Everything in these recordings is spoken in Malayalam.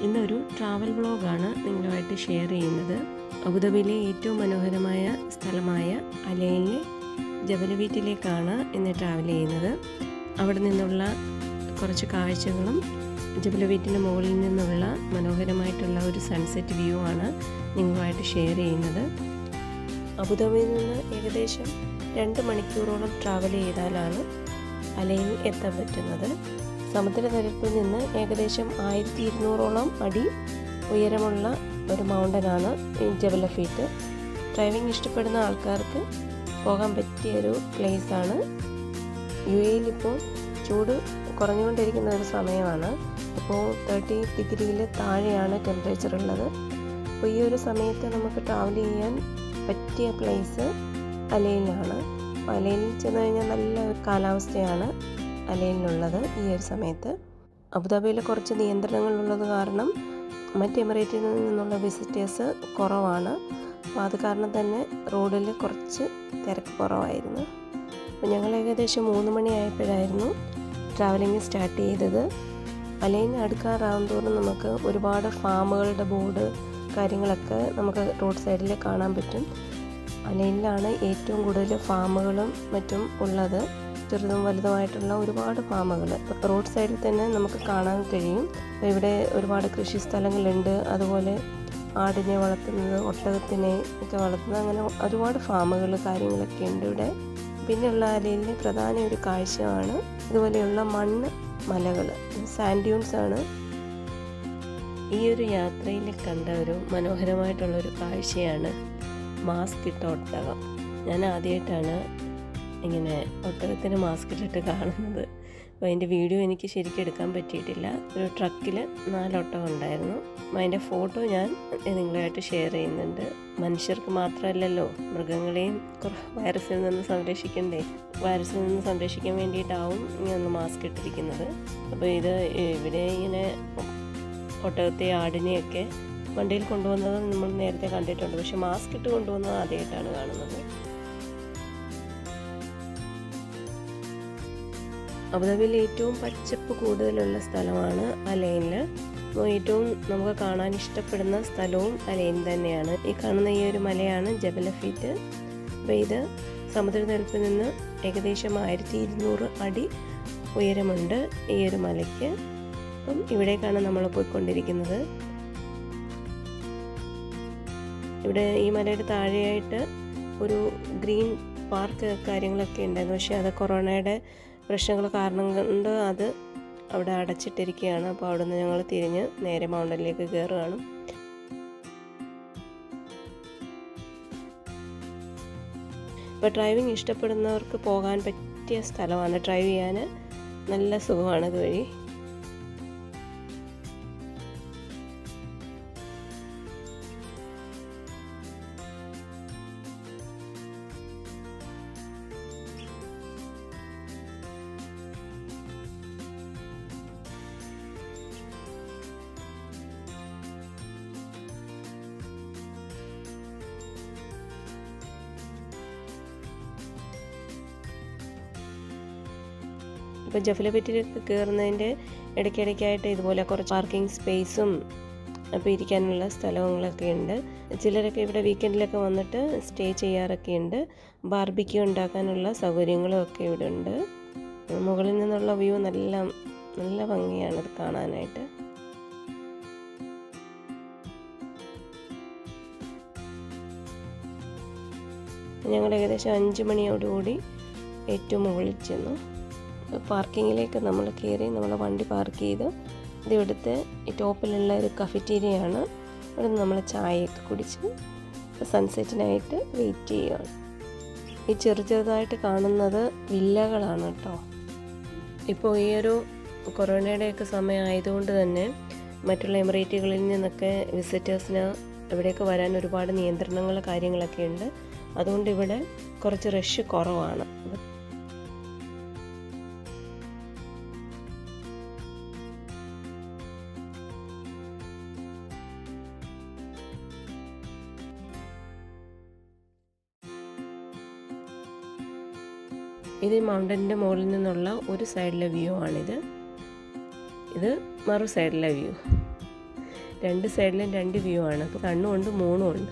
ഇന്നൊരു ട്രാവൽ വ്ളോഗാണ് നിങ്ങളുമായിട്ട് ഷെയർ ചെയ്യുന്നത് അബുദാബിയിലെ ഏറ്റവും മനോഹരമായ സ്ഥലമായ അലയിലെ ജബലവീറ്റിലേക്കാണ് ഇന്ന് ട്രാവൽ ചെയ്യുന്നത് അവിടെ നിന്നുള്ള കുറച്ച് കാഴ്ചകളും ജബലവീറ്റിൻ്റെ മുകളിൽ നിന്നുള്ള മനോഹരമായിട്ടുള്ള ഒരു സൺസെറ്റ് വ്യൂ ആണ് നിങ്ങളുമായിട്ട് ഷെയർ ചെയ്യുന്നത് അബുദാബിയിൽ നിന്ന് ഏകദേശം രണ്ട് മണിക്കൂറോളം ട്രാവൽ ചെയ്താലാണ് അലയിൽ എത്താൻ പറ്റുന്നത് സമുദ്രനിരപ്പിൽ നിന്ന് ഏകദേശം ആയിരത്തി ഇരുന്നൂറോളം അടി ഉയരമുള്ള ഒരു മൗണ്ടനാണ് ഈ ജബലഫീറ്റ് ഡ്രൈവിംഗ് ഇഷ്ടപ്പെടുന്ന ആൾക്കാർക്ക് പോകാൻ പറ്റിയ ഒരു പ്ലേസാണ് യു എയിലിപ്പോൾ ചൂട് കുറഞ്ഞുകൊണ്ടിരിക്കുന്ന ഒരു സമയമാണ് ഇപ്പോൾ തേർട്ടി ഡിഗ്രിയിൽ താഴെയാണ് ടെമ്പറേച്ചർ ഉള്ളത് അപ്പോൾ ഈ ഒരു സമയത്ത് നമുക്ക് ട്രാവൽ ചെയ്യാൻ പറ്റിയ പ്ലേസ് അലയിലാണ് അലയിൽ ചെന്ന് കഴിഞ്ഞാൽ നല്ല ഒരു കാലാവസ്ഥയാണ് അലയിലുള്ളത് ഈ ഒരു സമയത്ത് അബുദാബിയിൽ കുറച്ച് നിയന്ത്രണങ്ങളുള്ളത് കാരണം മറ്റ് എമിറേറ്റിൽ നിന്നുള്ള വിസിറ്റേഴ്സ് കുറവാണ് അപ്പോൾ അത് കാരണം തന്നെ റോഡിൽ കുറച്ച് തിരക്ക് കുറവായിരുന്നു അപ്പോൾ ഞങ്ങൾ ഏകദേശം മൂന്ന് മണിയായപ്പോഴായിരുന്നു ട്രാവലിംഗ് സ്റ്റാർട്ട് ചെയ്തത് അലയിന് അടുക്കാറാകും തോറും നമുക്ക് ഒരുപാട് ഫാമുകളുടെ ബോർഡ് കാര്യങ്ങളൊക്കെ നമുക്ക് റോഡ് സൈഡിൽ കാണാൻ പറ്റും അലയിലാണ് ഏറ്റവും കൂടുതൽ ഫാമുകളും മറ്റും ഉള്ളത് ചെറുതും വലുതുമായിട്ടുള്ള ഒരുപാട് ഫാമുകൾ റോഡ് സൈഡിൽ തന്നെ നമുക്ക് കാണാൻ കഴിയും ഇവിടെ ഒരുപാട് കൃഷി സ്ഥലങ്ങളുണ്ട് അതുപോലെ ആടിനെ വളർത്തുന്നത് ഒട്ടകത്തിനെ ഒക്കെ വളർത്തുന്നത് അങ്ങനെ ഒരുപാട് ഫാമുകൾ കാര്യങ്ങളൊക്കെ ഉണ്ട് ഇവിടെ പിന്നെയുള്ള അലയിലെ പ്രധാന ഒരു കാഴ്ചയാണ് ഇതുപോലെയുള്ള മണ്ണ് മലകൾ സാൻഡ് ഡ്യൂൺസ് ആണ് ഈ ഒരു യാത്രയിൽ കണ്ട ഒരു മനോഹരമായിട്ടുള്ളൊരു കാഴ്ചയാണ് മാസ്ക് ഇട്ട ഒട്ടകം ഞാൻ ആദ്യമായിട്ടാണ് ഇങ്ങനെ ഒട്ടകത്തിന് മാസ്ക് ഇട്ടിട്ട് കാണുന്നത് അപ്പോൾ അതിൻ്റെ വീഡിയോ എനിക്ക് ശരിക്കും എടുക്കാൻ പറ്റിയിട്ടില്ല ഒരു ട്രക്കിൽ നാലൊട്ടകം ഉണ്ടായിരുന്നു അതിൻ്റെ ഫോട്ടോ ഞാൻ നിങ്ങളുമായിട്ട് ഷെയർ ചെയ്യുന്നുണ്ട് മനുഷ്യർക്ക് മാത്രമല്ലല്ലോ മൃഗങ്ങളെയും വൈറസിൽ നിന്ന് സംരക്ഷിക്കണ്ടേ വൈറസിൽ നിന്ന് സംരക്ഷിക്കാൻ വേണ്ടിയിട്ടാവും ഇങ്ങനെ മാസ്ക് ഇട്ടിരിക്കുന്നത് അപ്പോൾ ഇത് ഇവിടെ ഇങ്ങനെ ഒട്ടകത്തെ ആടിനെയൊക്കെ വണ്ടിയിൽ കൊണ്ടുവന്നത് നമ്മൾ നേരത്തെ കണ്ടിട്ടുണ്ട് പക്ഷെ മാസ്ക് ഇട്ട് കൊണ്ടുവന്നത് ആദ്യമായിട്ടാണ് കാണുന്നത് അബുദാബിയിൽ ഏറ്റവും പച്ചപ്പ് കൂടുതലുള്ള സ്ഥലമാണ് അലൈനിൽ ഏറ്റവും നമുക്ക് കാണാൻ ഇഷ്ടപ്പെടുന്ന സ്ഥലവും അലൈൻ തന്നെയാണ് ഈ കാണുന്ന ഈ ഒരു മലയാണ് ജബലഫീറ്റ് അപ്പോൾ ഇത് സമുദ്രനിരപ്പിൽ നിന്ന് ഏകദേശം ആയിരത്തി ഇരുന്നൂറ് അടി ഉയരമുണ്ട് ഈ ഒരു മലയ്ക്ക് അപ്പം ഇവിടേക്കാണ് നമ്മൾ പോയിക്കൊണ്ടിരിക്കുന്നത് ഇവിടെ ഈ മലയുടെ താഴെയായിട്ട് ഒരു ഗ്രീൻ പാർക്ക് കാര്യങ്ങളൊക്കെ ഉണ്ടായിരുന്നു പക്ഷേ അത് കൊറോണയുടെ പ്രശ്നങ്ങൾ കാരണം കൊണ്ട് അത് അവിടെ അടച്ചിട്ടിരിക്കുകയാണ് അപ്പോൾ അവിടെ നിന്ന് ഞങ്ങൾ തിരിഞ്ഞ് നേരെ മൗണ്ടനിലേക്ക് കയറുകയാണ് ഇപ്പോൾ ഡ്രൈവിംഗ് ഇഷ്ടപ്പെടുന്നവർക്ക് പോകാൻ പറ്റിയ സ്ഥലമാണ് ഡ്രൈവ് ചെയ്യാൻ നല്ല സുഖമാണ് ഇതുവഴി ഇപ്പോൾ ജഫലപെറ്റിലേക്ക് കയറുന്നതിൻ്റെ ഇടയ്ക്കിടയ്ക്കായിട്ട് ഇതുപോലെ കുറച്ച് പാർക്കിംഗ് സ്പേസും അപ്പോൾ ഇരിക്കാനുള്ള സ്ഥലങ്ങളൊക്കെ ഉണ്ട് ചിലരൊക്കെ ഇവിടെ വീക്കെൻഡിലൊക്കെ വന്നിട്ട് സ്റ്റേ ചെയ്യാറൊക്കെ ഉണ്ട് ബാർബിക്യൂ ഉണ്ടാക്കാനുള്ള സൗകര്യങ്ങളും ഒക്കെ ഇവിടെ ഉണ്ട് മുകളിൽ നിന്നുള്ള വ്യൂ നല്ല നല്ല ഭംഗിയാണ് ഇത് കാണാനായിട്ട് ഞങ്ങൾ ഏകദേശം അഞ്ച് മണിയോടുകൂടി ഏറ്റവും മുകളിൽ ചെന്നു പാർക്കിങ്ങിലേക്ക് നമ്മൾ കയറി നമ്മൾ വണ്ടി പാർക്ക് ചെയ്ത് ഇത് ഇവിടുത്തെ ടോപ്പിലുള്ള ഒരു കഫറ്റീരിയയാണ് ഇവിടെ നമ്മൾ ചായയൊക്കെ കുടിച്ച് സൺസെറ്റിനായിട്ട് വെയിറ്റ് ചെയ്യുകയാണ് ഈ ചെറു ചെറുതായിട്ട് കാണുന്നത് വില്ലകളാണ് കേട്ടോ ഇപ്പോൾ ഈ ഒരു കൊറോണയുടെയൊക്കെ സമയം ആയതുകൊണ്ട് തന്നെ മറ്റുള്ള എമിറേറ്റുകളിൽ നിന്നൊക്കെ വിസിറ്റേഴ്സിന് ഇവിടേക്ക് വരാൻ ഒരുപാട് നിയന്ത്രണങ്ങൾ കാര്യങ്ങളൊക്കെ ഉണ്ട് അതുകൊണ്ട് ഇവിടെ കുറച്ച് റഷ് കുറവാണ് ഇത് മൗണ്ടൻ്റെ മുകളിൽ നിന്നുള്ള ഒരു സൈഡിലെ വ്യൂ ആണിത് ഇത് മറു സൈഡിലെ വ്യൂ രണ്ട് സൈഡിലും രണ്ട് വ്യൂ ആണ് അപ്പോൾ കണ്ണും ഉണ്ട് മൂണും ഉണ്ട്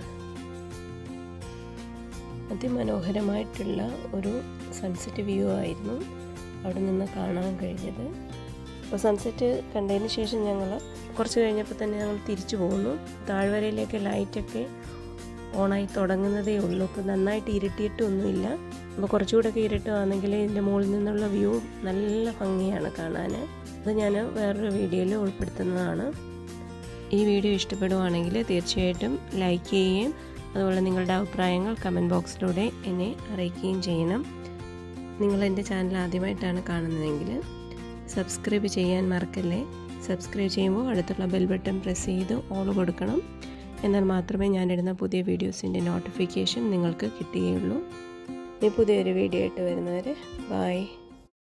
അതിമനോഹരമായിട്ടുള്ള ഒരു സൺസെറ്റ് വ്യൂ ആയിരുന്നു അവിടെ നിന്ന് കാണാൻ കഴിഞ്ഞത് അപ്പോൾ സൺസെറ്റ് കണ്ടതിന് ശേഷം ഞങ്ങൾ കുറച്ച് കഴിഞ്ഞപ്പോൾ തന്നെ ഞങ്ങൾ തിരിച്ചു പോകുന്നു താഴ്വരയിലേക്ക് ലൈറ്റൊക്കെ ഓണായി തുടങ്ങുന്നതേ ഉള്ളൂ ഇപ്പോൾ നന്നായിട്ട് ഇരുട്ടിയിട്ടൊന്നുമില്ല അപ്പോൾ കുറച്ചുകൂടെയൊക്കെ ഇരുട്ടുവാണെങ്കിൽ ഇതിൻ്റെ മുകളിൽ നിന്നുള്ള വ്യൂ നല്ല ഭംഗിയാണ് കാണാൻ അത് ഞാൻ വേറൊരു വീഡിയോയിൽ ഉൾപ്പെടുത്തുന്നതാണ് ഈ വീഡിയോ ഇഷ്ടപ്പെടുവാണെങ്കിൽ തീർച്ചയായിട്ടും ലൈക്ക് ചെയ്യുകയും അതുപോലെ നിങ്ങളുടെ അഭിപ്രായങ്ങൾ കമൻറ്റ് ബോക്സിലൂടെ എന്നെ അറിയിക്കുകയും ചെയ്യണം നിങ്ങൾ എൻ്റെ ചാനൽ ആദ്യമായിട്ടാണ് കാണുന്നതെങ്കിൽ സബ്സ്ക്രൈബ് ചെയ്യാൻ മറക്കല്ലേ സബ്സ്ക്രൈബ് ചെയ്യുമ്പോൾ അടുത്തുള്ള ബെൽ ബട്ടൺ പ്രസ് ചെയ്ത് ഓൾ കൊടുക്കണം എന്നാൽ മാത്രമേ ഞാനിടുന്ന പുതിയ വീഡിയോസിൻ്റെ നോട്ടിഫിക്കേഷൻ നിങ്ങൾക്ക് കിട്ടുകയുള്ളൂ ഇനി പുതിയൊരു വീഡിയോ ആയിട്ട് വരുന്നവരെ ബായ്